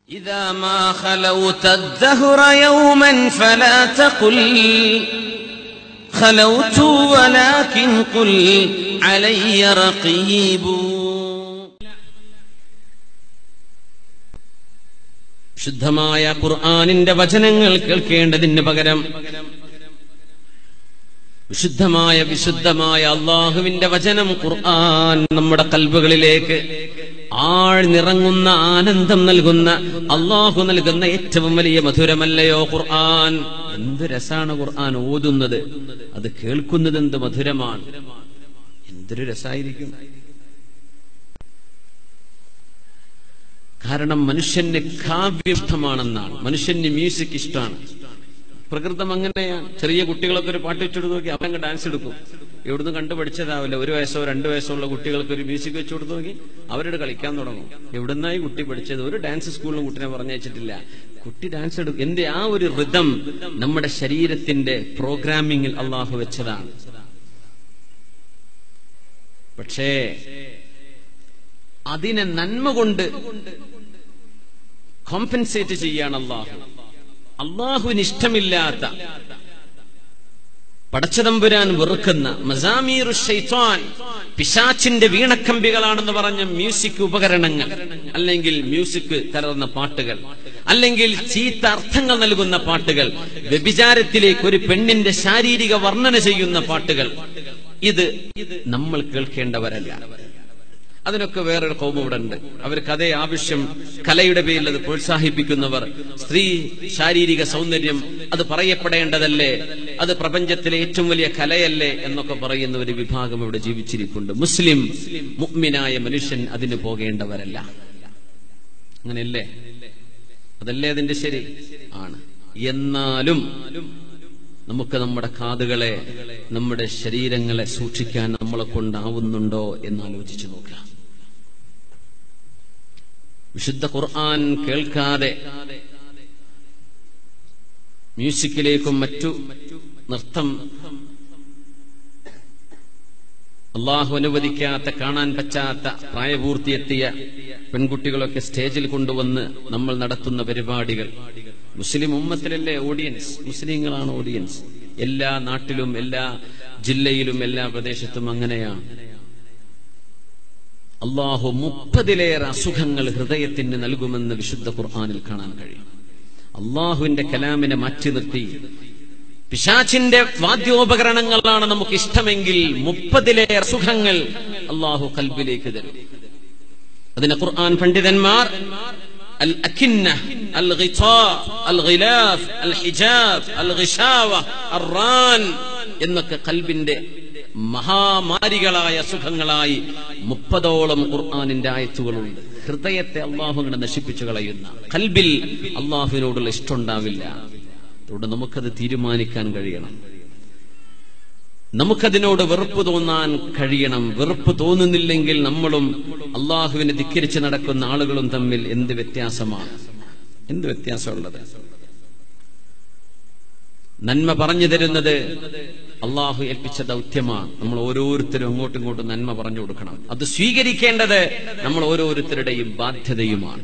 إذا ما خلوت الدهر يوما فلا تقل خلوت ولكن قل علي رقيب ശുദ്ധമായ ഖുർആാനിന്റെ വചനങ്ങൾ കേൾക്കേണ്ടതിന് പകരം വിശുദ്ധമായ വിശുദ്ധമായ അള്ളാഹുവിന്റെ വചനം ഖുർആൻ നമ്മുടെ കൽബുകളിലേക്ക് ആഴ്ന്നിറങ്ങുന്ന ആനന്ദം നൽകുന്ന അള്ളാഹു നൽകുന്ന ഏറ്റവും വലിയ മധുരമല്ലയോ ഖുർആൻ എന്ത് രസാണ് ഖുർആൻ ഓതുന്നത് അത് കേൾക്കുന്നത് എന്ത് മധുരമാണ് എന്തൊരു രസായിരിക്കും കാരണം മനുഷ്യന് കാവ്യഷ്ടമാണെന്നാണ് മനുഷ്യന് മ്യൂസിക് ഇഷ്ടമാണ് പ്രകൃതം അങ്ങനെയാണ് ചെറിയ കുട്ടികളൊക്കെ ഒരു പാട്ട് വെച്ചു നോക്കി അവരങ്ങ് ഡാൻസ് എടുക്കും എവിടുന്ന് കണ്ടുപഠിച്ചതാവില്ല ഒരു വയസ്സോ രണ്ടു വയസ്സോ ഉള്ള കുട്ടികൾക്ക് ഒരു മ്യൂസിക് വെച്ചു കൊടുത്തു നോക്കി അവരോട് കളിക്കാൻ തുടങ്ങും എവിടുന്നായി കുട്ടി പഠിച്ചത് ഒരു ഡാൻസ് സ്കൂളിലും കുട്ടിനെ പറഞ്ഞയച്ചിട്ടില്ല കുട്ടി ഡാൻസ് എടുക്കും എന്റെ ആ ഒരു ഋതം നമ്മുടെ ശരീരത്തിന്റെ പ്രോഗ്രാമിങ്ങിൽ അള്ളാഹു വെച്ചതാണ് പക്ഷേ അതിനെ നന്മ കൊണ്ട് കോമ്പൻസേറ്റ് ചെയ്യാണ് അള്ളാഹു അള്ളാഹുവിന് ഇഷ്ടമില്ലാത്ത പടച്ചതമ്പുരാൻ വെറുക്കുന്ന മസാമീറു ഷൈത്വാൻ പിശാച്ചിന്റെ വീണക്കമ്പികളാണെന്ന് പറഞ്ഞ മ്യൂസിക് ഉപകരണങ്ങൾ അല്ലെങ്കിൽ മ്യൂസിക് കലർന്ന പാട്ടുകൾ അല്ലെങ്കിൽ ചീത്ത അർത്ഥങ്ങൾ നൽകുന്ന പാട്ടുകൾ വ്യഭിചാരത്തിലേക്ക് ഒരു പെണ്ണിന്റെ ശാരീരിക വർണ്ണന ചെയ്യുന്ന പാട്ടുകൾ ഇത് നമ്മൾ കേൾക്കേണ്ടവരല്ല അതിനൊക്കെ വേറൊരു കോമ ഇവിടെ ഉണ്ട് അവർക്ക് അതേ ആവശ്യം കലയുടെ പേരിൽ അത് പ്രോത്സാഹിപ്പിക്കുന്നവർ സ്ത്രീ ശാരീരിക സൗന്ദര്യം അത് പറയപ്പെടേണ്ടതല്ലേ അത് പ്രപഞ്ചത്തിലെ ഏറ്റവും വലിയ കലയല്ലേ എന്നൊക്കെ പറയുന്ന ഒരു വിഭാഗം ഇവിടെ ജീവിച്ചിരിപ്പുണ്ട് മുസ്ലിം മുഗ്മിനായ മനുഷ്യൻ അതിന് പോകേണ്ടവരല്ല അങ്ങനെയല്ലേ അതല്ലേ അതിന്റെ ശരി ആണ് എന്നാലും നമുക്ക് നമ്മുടെ കാതുകളെ നമ്മുടെ ശരീരങ്ങളെ സൂക്ഷിക്കാൻ നമ്മളെ കൊണ്ടാവുന്നുണ്ടോ എന്ന് ആലോചിച്ചു നോക്കുക വിശുദ്ധ ഖുർആൻ കേൾക്കാതെ മ്യൂസിക്കിലേക്കും മറ്റു നൃത്തം അള്ളാഹു അനുവദിക്കാത്ത കാണാൻ പറ്റാത്ത പ്രായപൂർത്തിയെത്തിയ പെൺകുട്ടികളൊക്കെ സ്റ്റേജിൽ കൊണ്ടുവന്ന് നമ്മൾ നടത്തുന്ന പരിപാടികൾ മുസ്ലിം ഉമ്മത്തിലല്ലേ ഓഡിയൻസ് മുസ്ലിങ്ങളാണ് ഓഡിയൻസ് എല്ലാ നാട്ടിലും എല്ലാ ജില്ലയിലും എല്ലാ പ്രദേശത്തും അങ്ങനെയാണ് അള്ളാഹു മുപ്പതിലേറെ അസുഖങ്ങൾ ഹൃദയത്തിന് നൽകുമെന്ന് വിശുദ്ധ ഖുർആാനിൽ കാണാൻ കഴിയും അള്ളാഹുവിന്റെ കലാമിനെ മാറ്റി നിർത്തി പിശാച്ചിന്റെ വാദ്യോപകരണങ്ങളാണ് നമുക്ക് ഇഷ്ടമെങ്കിൽ മുപ്പതിലേറെ സുഖങ്ങൾ അള്ളാഹു കൽബിലേക്ക് തരും അതിന് ഖുർആൻ പണ്ഡിതന്മാർ الأكنة الغطاء الغلاف الحجاب الغشاوة الران എന്നൊക്കെ കൽബിന്റെ മഹാമാരികളായ സുഖങ്ങളായി മുപ്പതോളം ഖുർആാനിന്റെ ആയത്തുകളുണ്ട് ഹൃദയത്തെ അള്ളാഹു ഇങ്ങനെ നശിപ്പിച്ചു കളയുന്ന കൽബിൽ അള്ളാഹുവിനോടുള്ള ഇഷ്ടമുണ്ടാവില്ല അതുകൊണ്ട് നമുക്കത് തീരുമാനിക്കാൻ കഴിയണം നമുക്കതിനോട് വെറുപ്പ് തോന്നാൻ കഴിയണം വെറുപ്പ് തോന്നുന്നില്ലെങ്കിൽ നമ്മളും അള്ളാഹുവിനെ ധിക്കരിച്ച് നടക്കുന്ന ആളുകളും തമ്മിൽ എന്ത് വ്യത്യാസമാണ് എന്ത് വ്യത്യാസമുള്ളത് നന്മ പറഞ്ഞു തരുന്നത് അള്ളാഹു ഏൽപ്പിച്ച ദൗത്യമാണ് നമ്മൾ ഓരോരുത്തരും അങ്ങോട്ടും ഇങ്ങോട്ടും നന്മ പറഞ്ഞു കൊടുക്കണം അത് സ്വീകരിക്കേണ്ടത് നമ്മൾ ഓരോരുത്തരുടെയും ബാധ്യതയുമാണ്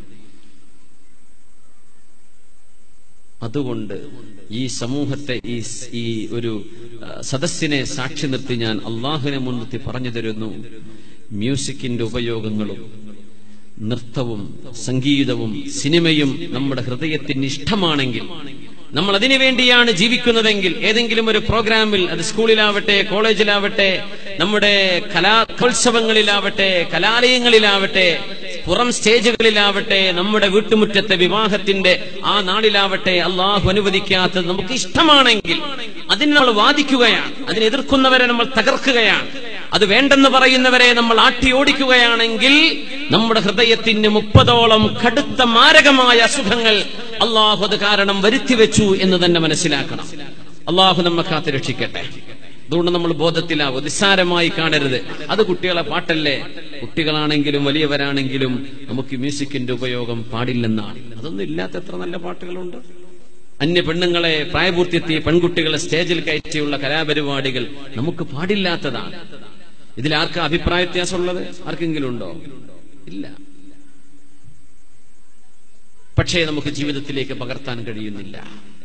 അതുകൊണ്ട് ഈ സമൂഹത്തെ ഈ ഈ ഒരു സദസ്സിനെ സാക്ഷി നിർത്തി ഞാൻ അള്ളാഹുവിനെ മുൻനിർത്തി പറഞ്ഞു തരുന്നു മ്യൂസിക്കിന്റെ ഉപയോഗങ്ങളും നൃത്തവും സംഗീതവും സിനിമയും നമ്മുടെ ഹൃദയത്തിന് ഇഷ്ടമാണെങ്കിൽ നമ്മൾ അതിനു വേണ്ടിയാണ് ജീവിക്കുന്നതെങ്കിൽ ഏതെങ്കിലും ഒരു പ്രോഗ്രാമിൽ അത് സ്കൂളിലാവട്ടെ കോളേജിലാവട്ടെ നമ്മുടെ കലാോത്സവങ്ങളിലാവട്ടെ കലാലയങ്ങളിലാവട്ടെ പുറം സ്റ്റേജുകളിലാവട്ടെ നമ്മുടെ വീട്ടുമുറ്റത്തെ വിവാഹത്തിന്റെ ആ നാളിലാവട്ടെ അള്ളാഹു അനുവദിക്കാത്തത് നമുക്ക് ഇഷ്ടമാണെങ്കിൽ അതിന് നമ്മൾ വാദിക്കുകയാണ് അതിനെ എതിർക്കുന്നവരെ നമ്മൾ തകർക്കുകയാണ് അത് വേണ്ടെന്ന് പറയുന്നവരെ നമ്മൾ ആട്ടി ഓടിക്കുകയാണെങ്കിൽ നമ്മുടെ ഹൃദയത്തിന് മുപ്പതോളം കടുത്ത മാരകമായ അസുഖങ്ങൾ അള്ളാഹു അത് കാരണം വരുത്തിവെച്ചു എന്ന് തന്നെ മനസ്സിലാക്കണം അള്ളാഹു നമ്മെ കാത്തു രക്ഷിക്കട്ടെ അതുകൊണ്ട് നമ്മൾ ബോധത്തിലാവും നിസ്സാരമായി കാണരുത് അത് കുട്ടികളെ പാട്ടല്ലേ കുട്ടികളാണെങ്കിലും വലിയവരാണെങ്കിലും നമുക്ക് മ്യൂസിക്കിന്റെ ഉപയോഗം പാടില്ലെന്നാണ് അതൊന്നും ഇല്ലാത്ത എത്ര നല്ല പാട്ടുകളുണ്ട് അന്യ പെണ്ണുങ്ങളെ പ്രായപൂർത്തിയെത്തിയ പെൺകുട്ടികളെ സ്റ്റേജിൽ കയറ്റിയുള്ള കലാപരിപാടികൾ നമുക്ക് പാടില്ലാത്തതാണ് ഇതിൽ ആർക്കാ അഭിപ്രായ വ്യത്യാസമുള്ളത് ആർക്കെങ്കിലും ഉണ്ടോ ഇല്ല പക്ഷേ നമുക്ക് ജീവിതത്തിലേക്ക് പകർത്താൻ കഴിയുന്നില്ല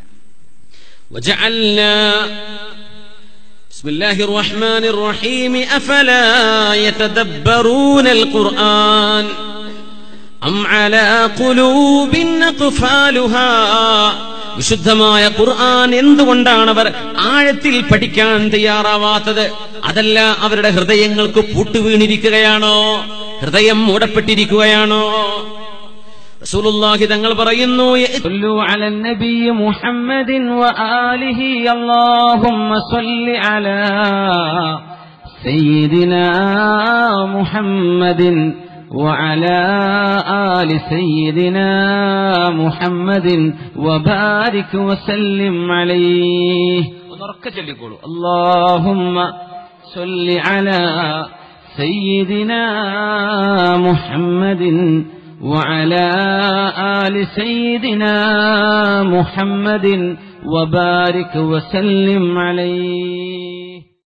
وجعلنا بسم الله الرحمن الرحيم أفلا يتدبرون القرآن أم على قلوب أقفالها വിശുദ്ധമായ ഖുർആൻ എന്തുകൊണ്ടാണ് അവർ ആഴത്തിൽ പഠിക്കാൻ തയ്യാറാവാത്തത് അതല്ല അവരുടെ ഹൃദയങ്ങൾക്ക് പൂട്ടുവീണിരിക്കുകയാണോ ഹൃദയം മൂടപ്പെട്ടിരിക്കുകയാണോ റസൂലുള്ളാഹി തങ്ങൾ പറയുന്നു صلوا على النبي محمد وآله اللهم صل على سيدنا محمد وعلى آل سيدنا محمد وبارك وسلم عليه ഉറക്കെ ചൊല്ലിക്കോളൂ اللهم صل على سيدنا محمد وعلى آل سيدنا محمد وبارك وسلم عليه